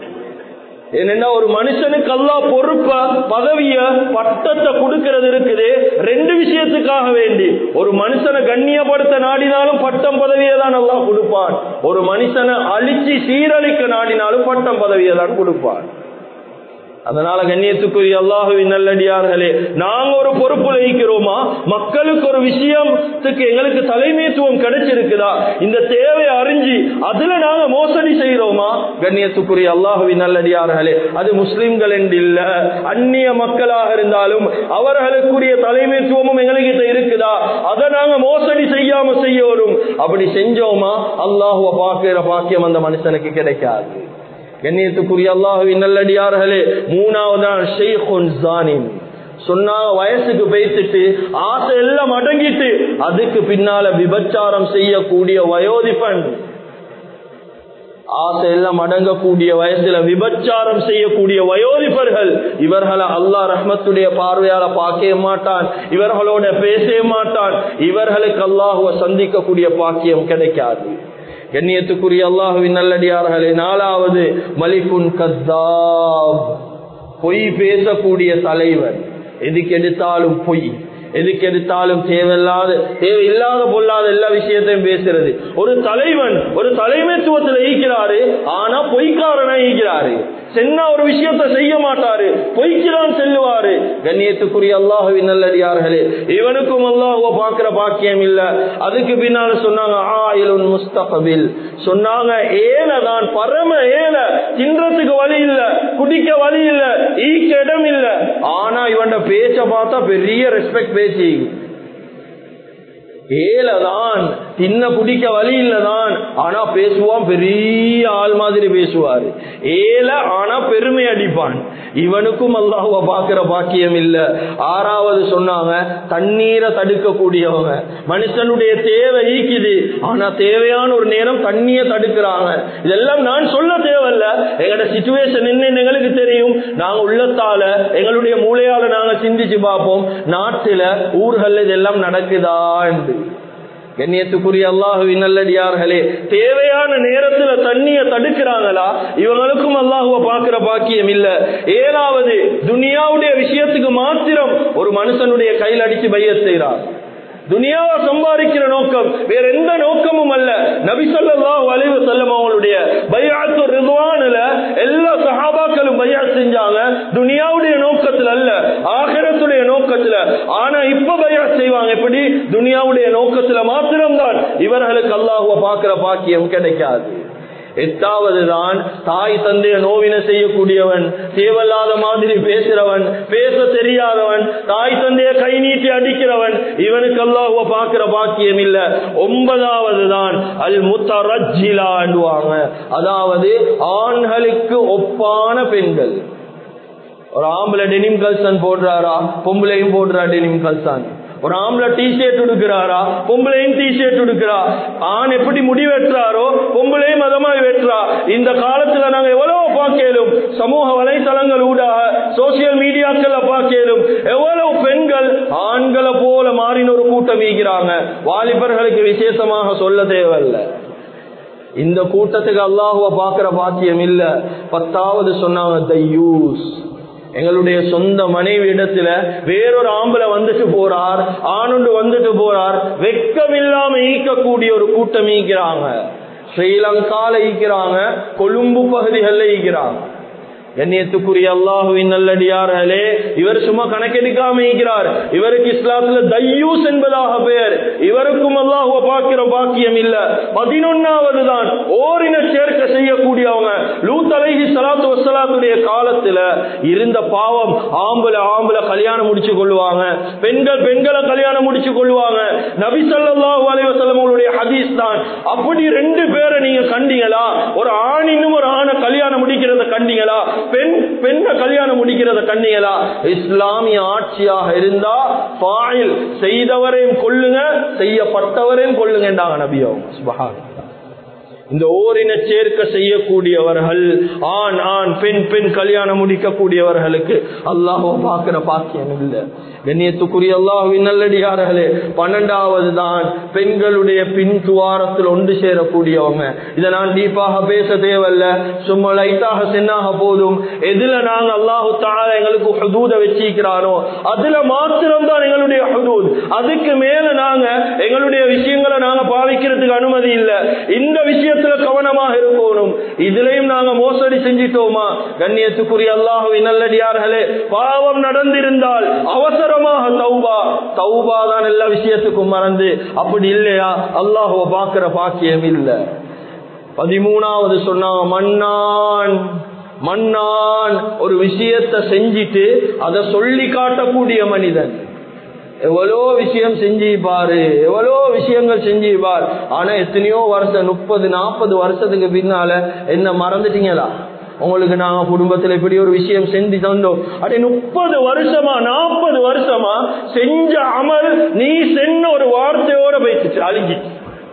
ஏனென்னா ஒரு மனுஷனுக்கு அல்லா பொறுப்ப பதவிய பட்டத்தை கொடுக்கிறது இருக்குது ரெண்டு விஷயத்துக்காக வேண்டி ஒரு மனுஷனை கண்ணியப்படுத்த நாடினாலும் பட்டம் பதவியை தான் நல்லா கொடுப்பான் ஒரு மனுஷனை அழிச்சு சீரழிக்க நாடினாலும் பட்டம் பதவியை தான் கொடுப்பான் அதனால கண்ணியத்துக்குரிய அல்லாஹுவின் நல்லடியார்களே நாங்க ஒரு பொறுப்பு வகிக்கிறோமா மக்களுக்கு ஒரு விஷயத்துக்கு எங்களுக்கு தலைமைத்துவம் கிடைச்சிருக்குதா இந்த தேவையை அறிஞ்சு அதுல நாங்க மோசடி செய்யறோமா கண்ணியத்துக்குரிய அல்லாஹுவின் நல்லடியார்களே அது முஸ்லிம்கள் என்று இல்ல அந்நிய மக்களாக இருந்தாலும் அவர்களுக்குரிய தலைமைத்துவமும் எங்களுக்கு இருக்குதா அதை நாங்க மோசடி செய்யாம செய்யணும் அப்படி செஞ்சோமா அல்லாஹுவ பாக்குற பாக்கியம் அந்த மனுஷனுக்கு கிடைக்காது கண்ணியத்துக்குரிய அல்லாஹுவின் நல்லடியார்களே மூணாவதான் ஷெய்ஹுன் ஜானின் சொன்னாங்க வயசுக்கு பேசிட்டு ஆசை எல்லாம் அடங்கிட்டு அதுக்கு பின்னால விபச்சாரம் செய்யக்கூடிய வயோதிபன் ஆசை எல்லாம் அடங்கக்கூடிய வயசுல விபச்சாரம் செய்யக்கூடிய வயோதிபர்கள் இவர்களை அல்லாஹ் ரஹ்மத்துடைய பார்வையால பார்க்க மாட்டான் இவர்களோட பேச மாட்டான் இவர்களுக்கு அல்லாஹுவ சந்திக்கக்கூடிய பாக்கியம் கிடைக்காது கண்ணியத்துக்குரிய அல்லாஹுவின் நல்லடியார்களே நாலாவது மலிகுன் கத்தாப் பொய் பேசக்கூடிய தலைவர் எதுக்கு எடுத்தாலும் பொய் எதுக்கு எடுத்தாலும் தேவையில்லாத தேவையில்லாத பொல்லாத எல்லா விஷயத்தையும் பேசுறது ஒரு தலைவன் ஒரு தலைமைத்துவத்தில் ஈக்கிறாரு ஆனா பொய்க்காரனா ஈக்கிறாரு சென்னா ஒரு விஷயத்தை செய்ய மாட்டாரு பொய்க்கிறான் செல்லுவாரு கண்ணியத்துக்குரிய அல்லாஹுவின் நல்லடியார்களே இவனுக்கும் அல்லாஹுவ பாக்குற பாக்கியம் இல்ல அதுக்கு பின்னால சொன்னாங்க ஆயிலுன் முஸ்தகபில் சொன்னாங்க ஏலதான் பரம ஏல தின்றதுக்கு வழி இல்ல குடிக்க வழி இல்ல ஈக்க இடம் இல்ல ஆனா இவன் பேச்ச பார்த்தா பெரிய ரெஸ்பெக்ட் பேச்சு ஏலதான் தின்ன குடிக்க வழி இல்லதான் ஆனா பேசுவான் பெரிய ஆள் மாதிரி பேசுவாரு ஏல ஆனா பெருமை அடிப்பான் இவனுக்கும் அல்லாஹுவ பாக்குற பாக்கியம் இல்ல ஆறாவது சொன்னாங்க தண்ணீரை தடுக்க கூடியவங்க மனுஷனுடைய தேவை ஈக்குது ஆனா தேவையான ஒரு நேரம் தண்ணியை தடுக்கிறாங்க இதெல்லாம் நான் சொல்ல தேவையில்ல எங்களோட சிச்சுவேஷன் என்ன எங்களுக்கு தெரியும் நாங்க உள்ளத்தால எங்களுடைய மூளையால நாங்க சிந்திச்சு பார்ப்போம் நாட்டுல ஊர்கள்ல இதெல்லாம் நடக்குதா என்று கண்ணியத்துக்குரிய அல்லாஹுவின் நல்லடியார்களே தேவையான நேரத்துல தண்ணிய தடுக்கிறாங்களா இவங்களுக்கும் அல்லாஹுவ பாக்குற பாக்கியம் இல்ல ஏழாவது துனியாவுடைய விஷயத்துக்கு மாத்திரம் ஒரு மனுஷனுடைய கையில் அடிச்சு பைய செய்யறார் துனியாவை சம்பாதிக்கிற நோக்கம் வேற எந்த நோக்கமும் அல்ல நபிசல்லாஹு அலைவு செல்லம் அவங்களுடைய பையாத்து ரிதுவானுல எல்லா சஹாபாக்களும் பையா செஞ்சாங்க துனியாவுடைய நோக்கத்துல அல்ல ஆகிரத்துடைய நோக்கத்துல ஆனா இப்ப பையா செய்வாங்க எப்படி துனியாவுடைய நோக்கத்துல மாத்திரம்தான் இவர்களுக்கு அல்லாஹுவ பாக்குற பாக்கியம் கிடைக்காது எட்டாவது தான் தாய் தந்தைய நோவின செய்யக்கூடியவன் தேவையில்லாத மாதிரி பேசுறவன் பேச தெரியாதவன் தாய் தந்தைய கை நீட்டி அடிக்கிறவன் இவனுக்கு அல்லாஹுவ பார்க்கிற பாக்கியம் இல்ல ஒன்பதாவது தான் அல் முத்தரஜிலாண்டுவாங்க அதாவது ஆண்களுக்கு ஒப்பான பெண்கள் ஒரு ஆம்பளை டெனிம் கல்சன் போடுறாரா பொம்பளையும் போடுறா டெனிம் கல்சான் ஒரு ஆம்பளை டி ஷர்ட் உடுக்கிறாரா பொம்பளையும் டி ஷர்ட் உடுக்கிறா ஆண் எப்படி முடி வெட்டுறாரோ பொம்பளையும் மதமாய் வெட்டுறா இந்த காலத்துல நாங்க எவ்வளவு பார்க்கலும் சமூக வலைத்தளங்கள் ஊடாக சோசியல் மீடியாக்கள்ல பார்க்கலும் எவ்வளவு பெண்கள் ஆண்களை போல மாறின ஒரு கூட்டம் ஈகிறாங்க வாலிபர்களுக்கு விசேஷமாக சொல்ல தேவையில்லை இந்த கூட்டத்துக்கு அல்லாஹுவ பாக்குற பாக்கியம் இல்ல பத்தாவது சொன்னாங்க த யூஸ் எங்களுடைய சொந்த மனைவி இடத்துல வேறொரு ஆம்பளை வந்துட்டு போறார் ஆணுண்டு வந்துட்டு போறார் வெக்கமில்லாம ஈக்கக்கூடிய ஒரு கூட்டம் ஈக்கிறாங்க ஸ்ரீலங்கால ஈக்கிறாங்க கொழும்பு பகுதிகளில் ஈக்கிறாங்க கண்ணியத்துக்குரிய அல்லாஹுவின் நல்லடியார்களே இவர் சும்மா கணக்கெடுக்காம இருக்கிறார் இவருக்கு இஸ்லாத்துல தையூஸ் என்பதாக பெயர் இவருக்கும் அல்லாஹுவ பார்க்கிற பாக்கியம் இல்ல பதினொன்னாவது தான் ஓரின சேர்க்க செய்யக்கூடியவங்க லூத் அலைஹி சலாத்து வசலாத்துடைய காலத்துல இருந்த பாவம் ஆம்பளை ஆம்பளை கல்யாணம் முடிச்சு கொள்வாங்க பெண்கள் பெண்களை கல்யாணம் முடிச்சு கொள்வாங்க நபி ஸல்லல்லாஹு அலைஹி வஸல்லம் அவருடைய ஹதீஸ் தான் அப்படி ரெண்டு பேரை நீங்க கண்டீங்களா ஒரு ஆண் இன்னும் ஒரு ஆணை கல்யாணம் முடிக்கிறத கண்டீங்களா பெண் பெண்ணை கல்யாணம் முடிக்கிறத கண்டீங்களா இஸ்லாமிய ஆட்சியாக இருந்தா பாயில் செய்தவரையும் கொள்ளுங்க செய்யப்பட்டவரையும் கொள்ளுங்கன்றாங்க நபியோ சுபஹான் இந்த ஓரின சேர்க்க செய்யக்கூடியவர்கள் ஆண் ஆண் பெண் பெண் கல்யாணம் முடிக்கக்கூடியவர்களுக்கு அல்லாஹோ பார்க்கிற பாக்கியம் இல்லை கண்ணியத்துக்குரிய அல்லாஹுவின் நல்லடியார்களே பன்னெண்டாவது தான் பெண்களுடைய பின் துவாரத்தில் ஒன்று சேரக்கூடியவங்க இதை நான் டீப்பாக பேச தேவையில்ல சும்மா லைட்டாக சென்னாக போதும் எதுல நாங்க அல்லாஹு தாழ எங்களுக்கு ஹுதூத வச்சிருக்கிறானோ அதுல மாத்திரம் தான் எங்களுடைய ஹுதூத் அதுக்கு மேல நாங்க எங்களுடைய விஷயங்களை நாங்க பாவிக்கிறதுக்கு அனுமதி இல்லை இந்த விஷயத்துல கவனமாக இருக்கணும் இதுலயும் நாங்க மோசடி செஞ்சிட்டோமா கண்ணியத்துக்குரிய அல்லாஹுவின் நல்லடியார்களே பாவம் நடந்திருந்தால் அவசரமாக தௌபா தௌபா தான் எல்லா விஷயத்துக்கும் மறந்து அப்படி இல்லையா அல்லாஹுவ பாக்குற பாக்கியம் இல்ல பதிமூணாவது சொன்னாங்க மன்னான் மன்னான் ஒரு விஷயத்தை செஞ்சிட்டு அதை சொல்லி காட்டக்கூடிய மனிதன் எவ்வளோ விஷயம் செஞ்சிப்பாரு எவ்வளோ விஷயங்கள் செஞ்சிப்பார் ஆனா எத்தனையோ வருஷம் முப்பது நாற்பது வருஷத்துக்கு பின்னால என்ன மறந்துட்டீங்களா உங்களுக்கு நாங்க குடும்பத்துல இப்படி ஒரு விஷயம் செஞ்சு தந்தோம் அடே முப்பது வருஷமா நாற்பது வருஷமா செஞ்ச அமல் நீ சென்ன ஒரு வார்த்தையோட போயிடுச்சு அழிஞ்சிச்சு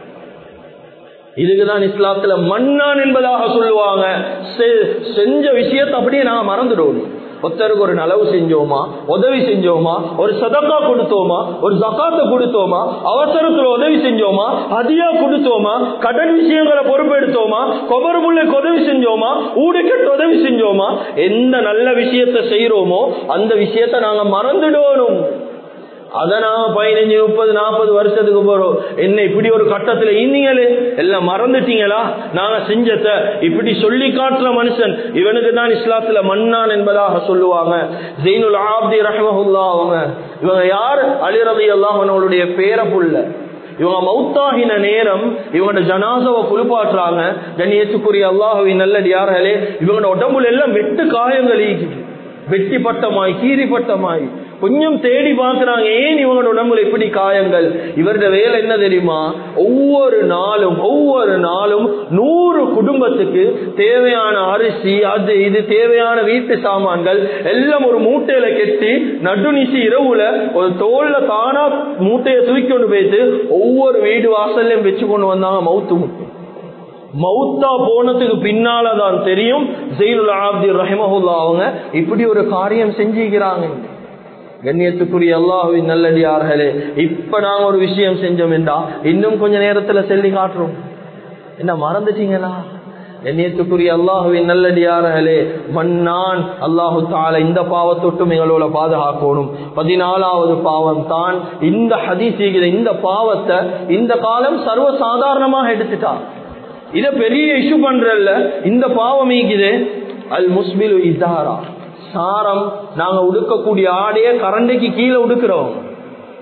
இதுக்குதான் இஸ்லாத்துல மன்னான் என்பதாக சொல்லுவாங்க செஞ்ச விஷயத்தை அப்படியே நாங்க மறந்துடுவோம் ஒருத்தருக்கு ஒரு நலவு செஞ்சோமா உதவி செஞ்சோமா ஒரு சதக்கா கொடுத்தோமா ஒரு ஜக்காத்தை கொடுத்தோமா அவசரத்துல உதவி செஞ்சோமா அதியா கொடுத்தோமா கடன் விஷயங்களை பொறுப்பெடுத்தோமா கொபர் புள்ளைக்கு உதவி செஞ்சோமா ஊடுக்கட்டு உதவி செஞ்சோமா எந்த நல்ல விஷயத்தை செய்யறோமோ அந்த விஷயத்தை நாங்க மறந்துடணும் அத நாம பதினஞ்சு முப்பது நாற்பது வருஷத்துக்கு போறோம் என்ன இப்படி ஒரு கட்டத்துல இன்னீங்களே எல்லாம் மறந்துட்டீங்களா நாங்க செஞ்சத இப்படி சொல்லி காட்டுற மனுஷன் இவனுக்கு தான் இஸ்லாத்துல மன்னான் என்பதாக சொல்லுவாங்க ஜெயினுல் ஆப்தி ரஹமஹுல்லா அவங்க இவங்க யார் அலிரதி அல்லாஹனுடைய பேர புள்ள இவங்க மௌத்தாகின நேரம் இவங்களோட ஜனாசவை குளிப்பாட்டுறாங்க கண்ணியத்துக்குரிய அல்லாஹுவின் நல்லடியார்களே இவங்களோட உடம்புல எல்லாம் வெட்டு காயங்கள் ஈக்குது வெட்டி பட்டமாய் கீரி பட்டமாய் கொஞ்சம் தேடி பார்க்கிறாங்க ஏன் இவங்களோட உடம்புல இப்படி காயங்கள் இவருடைய வேலை என்ன தெரியுமா ஒவ்வொரு நாளும் ஒவ்வொரு நாளும் நூறு குடும்பத்துக்கு தேவையான அரிசி அது இது தேவையான வீட்டு சாமான்கள் எல்லாம் ஒரு மூட்டையில கெட்டி நடுநிசி இரவுல ஒரு தோல்ல தானா மூட்டையை தூக்கி கொண்டு போயிட்டு ஒவ்வொரு வீடு வாசல்லையும் வச்சு கொண்டு வந்தாங்க மவுத்து முட்டு மௌத்தா போனதுக்கு பின்னாலதான் தெரியும் ஜெயிலுல் ஆப்தி ரஹமஹுல்லா அவங்க இப்படி ஒரு காரியம் செஞ்சுக்கிறாங்க கண்ணியத்துக்குரிய அல்லாஹுவின் நல்லடியார்களே இப்ப நாங்க ஒரு விஷயம் செஞ்சோம் என்றா இன்னும் கொஞ்ச நேரத்துல சொல்லி காட்டுறோம் என்ன மறந்துட்டீங்களா கண்ணியத்துக்குரிய அல்லாஹுவின் நல்லடியார்களே மன்னான் அல்லாஹு தால இந்த பாவத்தொட்டும் எங்களோட பாதுகாக்கணும் பதினாலாவது பாவம் தான் இந்த ஹதீசீகிற இந்த பாவத்தை இந்த காலம் சர்வ சாதாரணமாக எடுத்துட்டான் இத பெரிய இஷ்யூ பண்றல்ல இந்த பாவம் ஈக்குது அல் முஸ்பில் இசாரா சாரம் நாங்க உடுக்கக்கூடிய ஆடையே கரண்டைக்கு கீழே உடுக்கிறோம்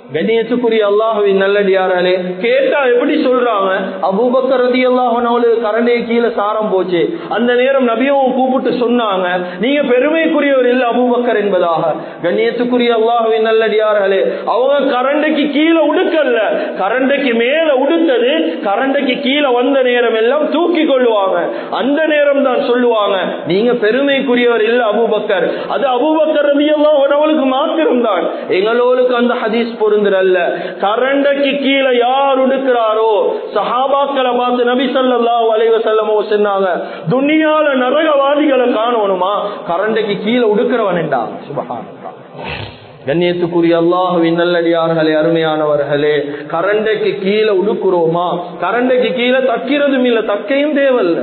கண்ணியத்துக்குரிய அல்லாஹுவின் நல்லடியாராலே கேட்டா எப்படி சொல்றாங்க அபூபக்கர் ரதி அல்லாஹனோடு கரண்டே கீழே சாரம் போச்சு அந்த நேரம் நபியும் கூப்பிட்டு சொன்னாங்க நீங்க பெருமைக்குரியவர் இல்ல அபூபக்கர் என்பதாக கண்ணியத்துக்குரிய அல்லாஹுவின் நல்லடியார்களே அவங்க கரண்டைக்கு கீழே உடுக்கல்ல கரண்டைக்கு மேல உடுத்தது கரண்டைக்கு கீழே வந்த நேரம் எல்லாம் தூக்கி கொள்ளுவாங்க அந்த நேரம் தான் சொல்லுவாங்க நீங்க பெருமைக்குரியவர் இல்ல அபூபக்கர் அது அபூபக்கர் ரதி அல்லாஹனவளுக்கு மாத்திரம் தான் எங்களோளுக்கு அந்த ஹதீஸ் பொருந்துறல்ல கரண்டைக்கு கீழே யார் உடுக்கிறாரோ சஹாபாக்களை பார்த்து நபி ஸல்லல்லாஹு அலைஹி வஸல்லமோ சொன்னாங்க துனியால நரகவாதிகளை காணணுமா கரண்டைக்கு கீழே உடுக்கிறவன் என்றா சுபஹானல்லாஹ் கண்ணியத்துக்குரிய அல்லாஹுவின் நல்லடியார்களே அருமையானவர்களே கரண்டைக்கு கீழே உடுக்குறோமா கரண்டைக்கு கீழே தக்கிறதும் இல்ல தக்கையும் தேவையில்ல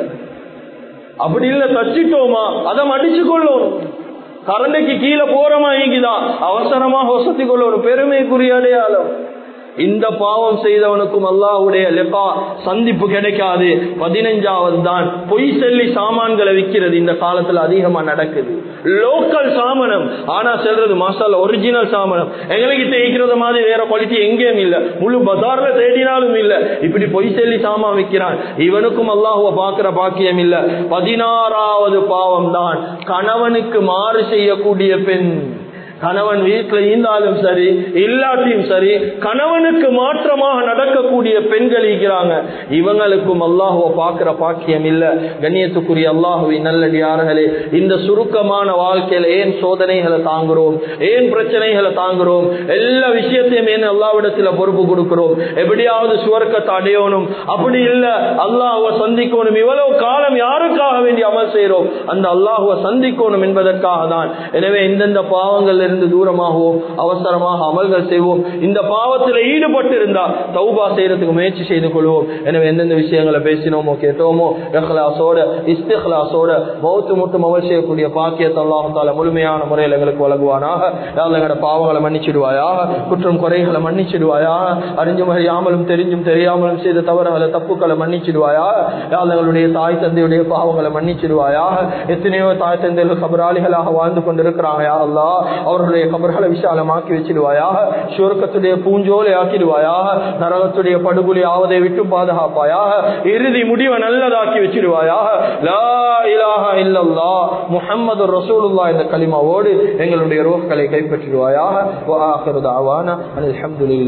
அப்படி இல்ல தச்சிட்டோமா அதை மடிச்சு கொள்ளணும் கரண்டைக்கு கீழே போறமா இங்குதான் அவசரமாக வசதி கொள்ள ஒரு பெருமைக்குரிய அடையாளம் இந்த பாவம் செய்தவனுக்கும் அல்லாஹ்வுடைய லெப்பா சந்திப்பு கிடைக்காது பதினஞ்சாவது தான் பொய் சொல்லி சாமான்களை விற்கிறது இந்த காலத்துல அதிகமா நடக்குது லோக்கல் சாமனம் ஆனா செல்றது மாசால ஒரிஜினல் சாமனம் எங்களுக்கு தேய்க்கிறது மாதிரி வேற குவாலிட்டி எங்கேயும் இல்ல முழு பஜார்ல தேடினாலும் இல்ல இப்படி பொய் சொல்லி சாமான் விற்கிறான் இவனுக்கும் அல்லாஹுவ பாக்குற பாக்கியம் இல்ல பதினாறாவது பாவம் தான் கணவனுக்கு மாறு செய்யக்கூடிய பெண் கணவன் வீட்டில் இருந்தாலும் சரி இல்லாட்டியும் சரி கணவனுக்கு மாற்றமாக நடக்கக்கூடிய பெண்கள் இருக்கிறாங்க இவங்களுக்கும் அல்லாஹுவ பாக்குற பாக்கியம் இல்ல கண்ணியத்துக்குரிய அல்லாஹுவை நல்லடியார்களே இந்த சுருக்கமான வாழ்க்கையில ஏன் சோதனைகளை தாங்குறோம் ஏன் பிரச்சனைகளை தாங்குறோம் எல்லா விஷயத்தையும் ஏன் அல்லாவிடத்துல பொறுப்பு கொடுக்கிறோம் எப்படியாவது சுவர்க்கத்தை அடையணும் அப்படி இல்ல அல்லாஹுவ சந்திக்கணும் இவ்வளவு காலம் யாருக்காக வேண்டி அமல் செய்யறோம் அந்த அல்லாஹுவ சந்திக்கணும் என்பதற்காக தான் எனவே எந்தெந்த பாவங்கள் இருந்து தூரமாகவும் அவசரமாக அமல்கள் செய்வோம் இந்த பாவத்தில் ஈடுபட்டு இருந்தா தௌபா செய்யறதுக்கு முயற்சி செய்து கொள்வோம் எனவே எந்தெந்த விஷயங்களை பேசினோமோ கேட்டோமோ இஹ்லாசோட இஸ்திஹ்லாசோட மௌத்து முட்டும் அமல் செய்யக்கூடிய பாக்கியத்தை அல்லாஹால முழுமையான முறையில் எங்களுக்கு வழங்குவானாக யாழ் எங்களோட பாவங்களை மன்னிச்சிடுவாயாக குற்றம் குறைகளை மன்னிச்சிடுவாயாக அறிஞ்சும் அறியாமலும் தெரிஞ்சும் தெரியாமலும் செய்த தவறுகளை தப்புக்களை மன்னிச்சிடுவாயா யாழ் எங்களுடைய தாய் தந்தையுடைய பாவங்களை மன்னிச்சிடுவாயாக எத்தனையோ தாய் தந்தைகள் கபராளிகளாக வாழ்ந்து கொண்டிருக்கிறாங்க யா அல்லா அவர்களுடைய கபர்களை விசாலமாக்கி வச்சிடுவாயாக சுருக்கத்துடைய பூஞ்சோலை ஆக்கிடுவாயாக நரகத்துடைய படுகொலை ஆவதை விட்டு பாதுகாப்பாயாக இறுதி முடிவை நல்லதாக்கி வச்சிடுவாயாக லா இலாஹ இல்லல்லா முஹம்மது ரசூலுல்லா இந்த கலிமாவோடு எங்களுடைய ரோஹ்களை கைப்பற்றிடுவாயாக வ ஆஹிரு தாவானா அல்ஹம்துலில்லாஹ்